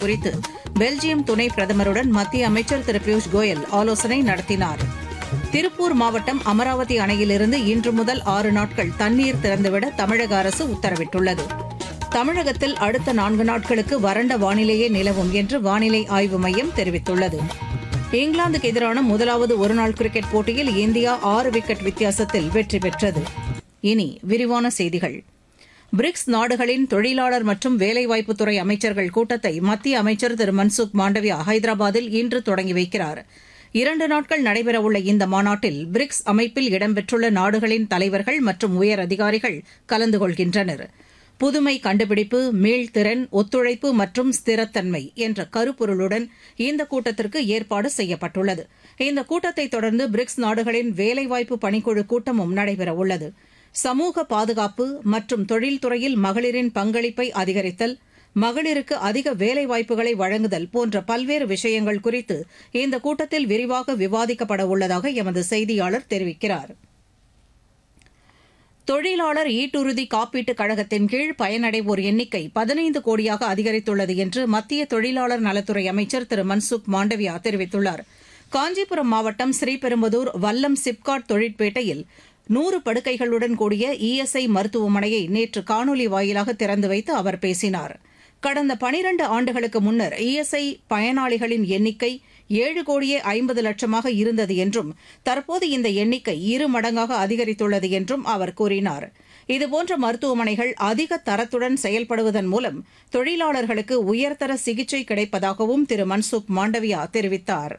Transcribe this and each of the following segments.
குறித்து பெல்ஜியம் துணை பிரதமருடன் மத்திய அமைச்சர் திரு பியூஷ் கோயல் ஆலோசனை நடத்தினார் திருப்பூர் மாவட்டம் அமராவதி அணையிலிருந்து இன்று முதல் ஆறு நாட்கள் தண்ணீர் திறந்துவிட தமிழக அரசு உத்தரவிட்டுள்ளது தமிழகத்தில் அடுத்த நான்கு நாட்களுக்கு வறண்ட வானிலையே நிலவும் என்று வானிலை ஆய்வு மையம் தெரிவித்துள்ளது இங்கிலாந்துக்கு எதிரான முதலாவது ஒருநாள் கிரிக்கெட் போட்டியில் இந்தியா ஆறு விக்கெட் வித்தியாசத்தில் வெற்றி பெற்றது இனி விரிவான செய்திகள் பிரிக்ஸ் நாடுகளின் தொழிலாளர் மற்றும் வேலைவாய்ப்புத்துறை அமைச்சர்கள் கூட்டத்தை மத்திய அமைச்சர் திரு மன்சுக் மாண்டவியா ஹைதராபாத்தில் இன்று தொடங்கி வைக்கிறார் இரண்டு நாட்கள் நடைபெறவுள்ள இந்த மாநாட்டில் பிரிக்ஸ் அமைப்பில் இடம்பெற்றுள்ள நாடுகளின் தலைவர்கள் மற்றும் உயர் அதிகாரிகள் கலந்து கொள்கின்றனர் புதுமை கண்டுபிடிப்பு மீள்திறன் ஒத்துழைப்பு மற்றும் ஸ்திரத்தன்மை என்ற கருப்பொருளுடன் இந்த கூட்டத்திற்கு ஏற்பாடு செய்யப்பட்டுள்ளது இந்த கூட்டத்தை தொடர்ந்து பிரிக்ஸ் நாடுகளின் வேலைவாய்ப்பு பணிக்குழு கூட்டமும் நடைபெறவுள்ளது சமூக பாதுகாப்பு மற்றும் தொழில்துறையில் மகளிரின் பங்களிப்பை அதிகரித்தல் மகளிருக்கு அதிக வேலைவாய்ப்புகளை வழங்குதல் போன்ற பல்வேறு விஷயங்கள் குறித்து இந்த கூட்டத்தில் விரிவாக விவாதிக்கப்பட உள்ளதாக எமது செய்தியாளர் தெரிவிக்கிறார் தொழிலாளர் ஈட்டுறுதி காப்பீட்டுக் கழகத்தின் கீழ் பயனடைவோர் எண்ணிக்கை பதினைந்து கோடியாக அதிகரித்துள்ளது என்று மத்திய தொழிலாளர் நலத்துறை அமைச்சர் திரு மன்சுக் மாண்டவியா தெரிவித்துள்ளார் காஞ்சிபுரம் மாவட்டம் ஸ்ரீபெரும்புதூர் வல்லம் சிப்காட் தொழிற்பேட்டையில் நூறு படுக்கைகளுடன் கூடிய இஎஸ்ஐ மருத்துவமனையை நேற்று காணொலி வாயிலாக திறந்து வைத்து அவர் பேசினார் கடந்த பனிரண்டு ஆண்டுகளுக்கு முன்னர் இஎஸ்ஐ பயனாளிகளின் எண்ணிக்கை ஏழு கோடியே ஐம்பது லட்சமாக இருந்தது என்றும் தற்போது இந்த எண்ணிக்கை இரு மடங்காக அதிகரித்துள்ளது என்றும் அவர் கூறினார் இதுபோன்ற மருத்துவமனைகள் அதிக தரத்துடன் செயல்படுவதன் மூலம் தொழிலாளர்களுக்கு உயர்தர சிகிச்சை கிடைப்பதாகவும் திரு மன்சுக் மாண்டவியா தெரிவித்தார்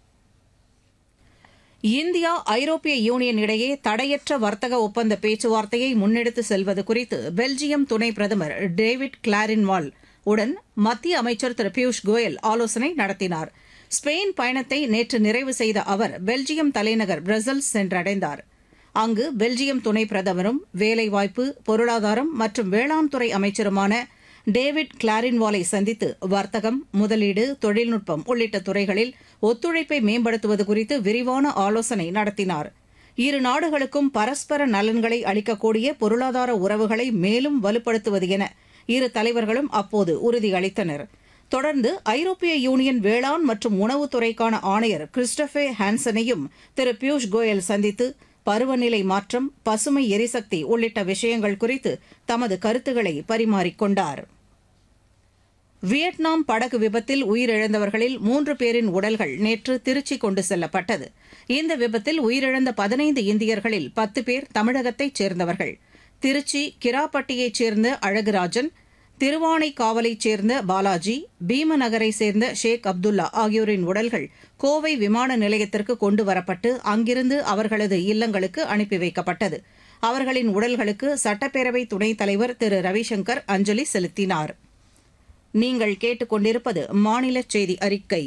இந்தியா ஐரோப்பிய யூனியன் இடையே தடையற்ற வர்த்தக ஒப்பந்த பேச்சுவார்த்தையை முன்னெடுத்து செல்வது குறித்து பெல்ஜியம் துணை பிரதமர் டேவிட் கிளாரின்வால் உடன் மத்திய அமைச்சர் திரு பியூஷ் கோயல் ஆலோசனை நடத்தினார் ஸ்பெயின் பயணத்தை நேற்று நிறைவு செய்த அவர் பெல்ஜியம் தலைநகர் பிரசல்ஸ் சென்றடைந்தார் அங்கு பெல்ஜியம் துணை பிரதமரும் வேலைவாய்ப்பு பொருளாதாரம் மற்றும் வேளாண் துறை அமைச்சருமான டேவிட் கிளாரின்வாலை சந்தித்து வர்த்தகம் முதலீடு தொழில்நுட்பம் உள்ளிட்ட துறைகளில் ஒத்துழைப்பை மேம்படுத்துவது குறித்து விரிவான ஆலோசனை நடத்தினார் இரு நாடுகளுக்கும் பரஸ்பர நலன்களை அளிக்கக்கூடிய பொருளாதார உறவுகளை மேலும் வலுப்படுத்துவது என இரு தலைவர்களும் அப்போது உறுதியளித்தனர் தொடர்ந்து ஐரோப்பிய யூனியன் வேளாண் மற்றும் உணவுத்துறைக்கான ஆணையர் கிறிஸ்டபே ஹான்சனையும் திரு பியூஷ் கோயல் சந்தித்து பருவநிலை மாற்றம் பசுமை எரிசக்தி உள்ளிட்ட விஷயங்கள் குறித்து தமது கருத்துக்களை பரிமாறிக்கொண்டார் வியட்நாம் படகு விபத்தில் உயிரிழந்தவர்களில் மூன்று பேரின் உடல்கள் நேற்று திருச்சி கொண்டு செல்லப்பட்டது இந்த விபத்தில் உயிரிழந்த பதினைந்து இந்தியர்களில் பத்து பேர் தமிழகத்தைச் சேர்ந்தவர்கள் திருச்சி கிராப்பட்டியைச் சேர்ந்த அழகுராஜன் திருவானைக்காவலைச் சேர்ந்த பாலாஜி பீமநகரை சேர்ந்த ஷேக் அப்துல்லா ஆகியோரின் உடல்கள் கோவை விமான நிலையத்திற்கு கொண்டு வரப்பட்டு அங்கிருந்து அவர்களது இல்லங்களுக்கு அனுப்பி வைக்கப்பட்டது அவர்களின் உடல்களுக்கு சட்டப்பேரவை துணைத் தலைவர் திரு ரவிசங்கர் அஞ்சலி செலுத்தினார் நீங்கள் கேட்டுக்கொண்டிருப்பது மாநில செய்தி அறிக்கை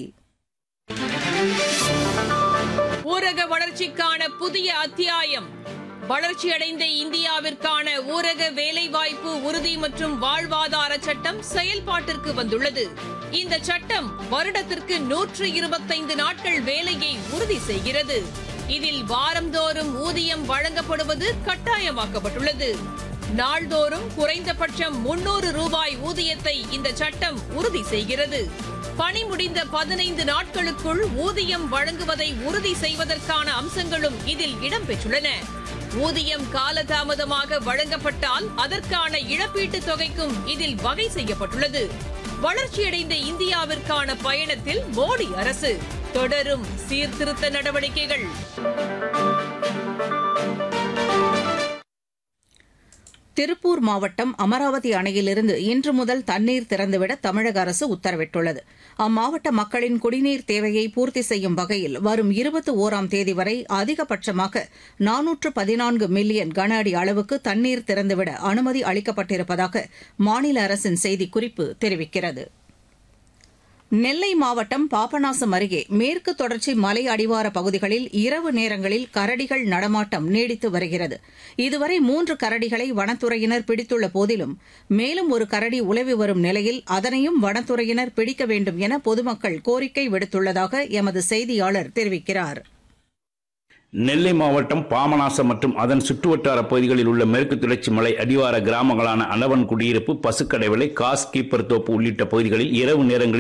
ஊரக வளர்ச்சிக்கான புதிய அத்தியாயம் வளர்ச்சியடைந்த இந்தியாவிற்கான ஊரக வேலைவாய்ப்பு உறுதி மற்றும் வாழ்வாதார சட்டம் செயல்பாட்டிற்கு வந்துள்ளது இந்த சட்டம் வருடத்திற்கு நூற்று இருபத்தைந்து நாட்கள் வேலையை உறுதி செய்கிறது இதில் வாரந்தோறும் ஊதியம் வழங்கப்படுவது கட்டாயமாக்கப்பட்டுள்ளது நாள்தோறும் குறைந்தபட்சம் முன்னூறு ரூபாய் ஊதியத்தை இந்த சட்டம் உறுதி செய்கிறது பணி முடிந்த பதினைந்து நாட்களுக்குள் ஊதியம் வழங்குவதை உறுதி செய்வதற்கான அம்சங்களும் இதில் இடம்பெற்றுள்ளன ஊதியம் காலதாமதமாக வழங்கப்பட்டால் அதற்கான இழப்பீட்டுத் தொகைக்கும் இதில் வகை செய்யப்பட்டுள்ளது வளர்ச்சியடைந்த இந்தியாவிற்கான பயணத்தில் மோடி அரசு தொடரும் சீர்திருத்த நடவடிக்கைகள் திருப்பூர் மாவட்டம் அமராவதி அணையிலிருந்து இன்று முதல் தண்ணீர் திறந்துவிட தமிழக அரசு உத்தரவிட்டுள்ளது அம்மாவட்ட மக்களின் குடிநீர் தேவையை பூர்த்தி செய்யும் வகையில் வரும் இருபத்தி ஓராம் தேதி வரை அதிகபட்சமாக நானூற்று பதினான்கு மில்லியன் கன அடி அளவுக்கு தண்ணீர் திறந்துவிட அனுமதி அளிக்கப்பட்டிருப்பதாக மாநில அரசின் செய்திக்குறிப்பு தெரிவிக்கிறது நெல்லை மாவட்டம் பாபநாசம் அருகே மேற்கு தொடர்ச்சி மலை அடிவார பகுதிகளில் இரவு நேரங்களில் கரடிகள் நடமாட்டம் நீடித்து வருகிறது இதுவரை மூன்று கரடிகளை வனத்துறையினர் பிடித்துள்ள போதிலும் மேலும் ஒரு கரடி உலவி வரும் நிலையில் அதனையும் வனத்துறையினர் பிடிக்க வேண்டும் என பொதுமக்கள் கோரிக்கை விடுத்துள்ளதாக எமது செய்தியாளர் தெரிவிக்கிறார் நெல்லை மாவட்டம் பாமநாசம் மற்றும் அதன் சுற்றுவட்டார பகுதிகளில் உள்ள மேற்கு தொடர்ச்சி மலை அடிவார கிராமங்களான அனவன் குடியிருப்பு பசுக்கடை விலை காஸ் கீப்பர் தோப்பு உள்ளிட்ட பகுதிகளில் இரவு நேரங்களில்